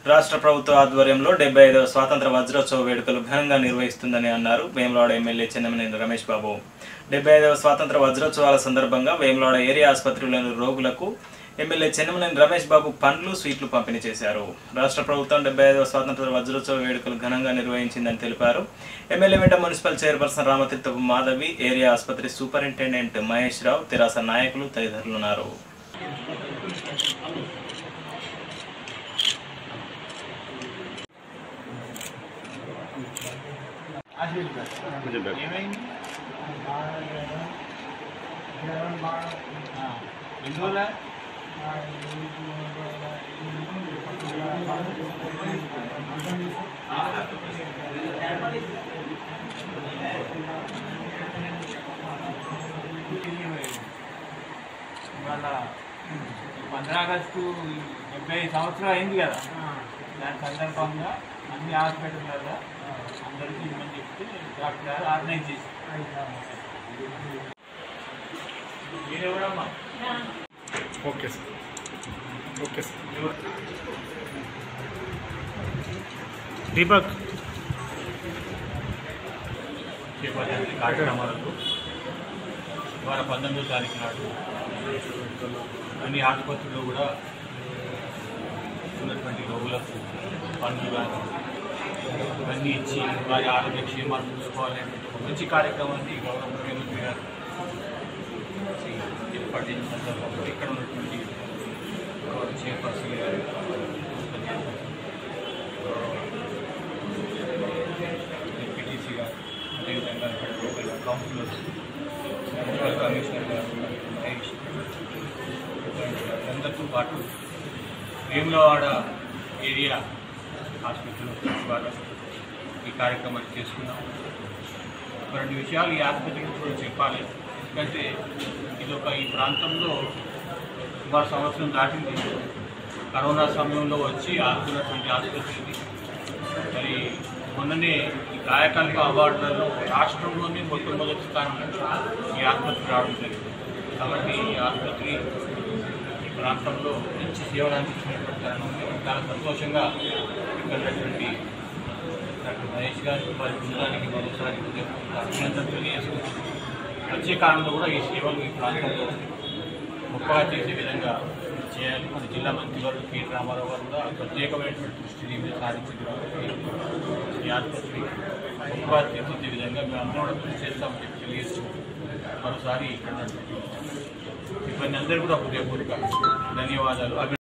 రాష్ట్ర ప్రభుత్వ ఆధ్వర్యంలో డెబ్బై ఐదవ స్వాతంత్ర వజ్రోత్సవ వేడుకలు ఘనంగా నిర్వహిస్తుందని అన్నారు వేములవాడ ఎమ్మెల్యే చెన్నమనేని రమేష్ బాబు డెబ్బై ఐదవ స్వాతంత్ర వజ్రోత్సవాల సందర్భంగా వేములవాడ ఏరియా ఆసుపత్రిలోని రోగులకు ఎమ్మెల్యే చెన్నమనేని రమేష్ బాబు పండ్లు స్వీట్లు పంపిణీ చేశారు రాష్ట్ర ప్రభుత్వం డెబ్బై ఐదవ స్వాతంత్ర వజ్రోత్సవ వేడుకలు ఘనంగా నిర్వహించిందని తెలిపారు ఎమ్మెల్యే వెంట municipal chairperson Ramathirthapu Madhavi area ఆసుపత్రి సూపరింటెండెంట్ మహేష్ రావు తెరాస నాయకులు తదితరులు ఉన్నారు ఏమైంది ఎందువల్ల ఇవాళ పంద్రా ఆగస్టు డెబ్బై సంవత్సరాలు అయింది కదా దాని సందర్భంగా అన్ని హాస్పిటల్లో అందరికీ ఇవ్వమని చెప్తే డాక్టర్ గారు ఆర్గనైజ్ చేసి మీరెవరమ్మా okay sir okay sir Deepak చేపట్టిన కార్యక్రమాలకు ఇవాళ పంతొమ్మిదో తారీఖు నాడు అన్ని ఆసుపత్రుల్లో కూడా ఉన్నటువంటి రోగులకు పనులు కానీ ఇవన్నీ ఇచ్చి వారి ఆరోగ్య క్షేమాలు చూసుకోవాలనే ఒక మంచి కార్యక్రమాన్ని గౌరవ ముఖ్యమంత్రి గారు ఏర్పాటు చేసిన సందర్భంలో ఇక్కడ ఉన్నటువంటి గౌరవ చైర్పర్సన్ గారు డిప్యూటీసీ గారు అదేవిధంగా ఇక్కడ లోకల్ కౌన్సిలర్స్ మున్సిపల్ కమిషనర్ గారు మహేష్ అందరితో పాటు వేములవాడ ఏరియా హాస్పిటల్ ద్వారా ఈ కార్యక్రమాన్ని చేసుకున్నాం ఒక రెండు విషయాలు ఈ ఆసుపత్రి గురించి కూడా చెప్పాలి ఎందుకంటే ఇది ఒక ఈ ప్రాంతంలో సుమారు సంవత్సరం దాటింది కరోనా సమయంలో వచ్చి ఆడుతున్నటువంటి ఆసుపత్రి ఇది మరి మొన్ననే ఈ కాయకల్ప అవార్డులలో రాష్ట్రంలోనే మొట్టమొదటి స్థానం ఈ ఆసుపత్రి రావడం జరిగింది కాబట్టి ఈ ఆసుపత్రి ఈ ప్రాంతంలో మంచి సేవలు అందించినటువంటి తరుణంలో చాలా సంతోషంగా ఇక్కడ ఉన్నటువంటి డాక్టర్ మహేష్ గారికి వారి బృందానికి మరోసారి హృదయపూర్వక అభినందనలు తెలియజేసుకుంటున్నాను వచ్చే కాలంలో కూడా ఈ సేవలు ఈ ప్రాంతంలో గొప్పగా చేసే విధంగా చేయాలి మన జిల్లా మంత్రి గారు కె రామారావు గారు కూడా ప్రత్యేకమైనటువంటి దృష్టి దీని మీద సాధించింది కాబట్టి ఈ ఆసుపత్రి గొప్పగా తీర్చిదే విధంగా మేము అందరం కూడా కృషి చేస్తామని చెప్పి తెలియజేస్తూ మరోసారి ఇక్కడ ఉన్నటువంటి సిబ్బంది అందరూ కూడా హృదయపూర్వక ధన్యవాదాలు అభి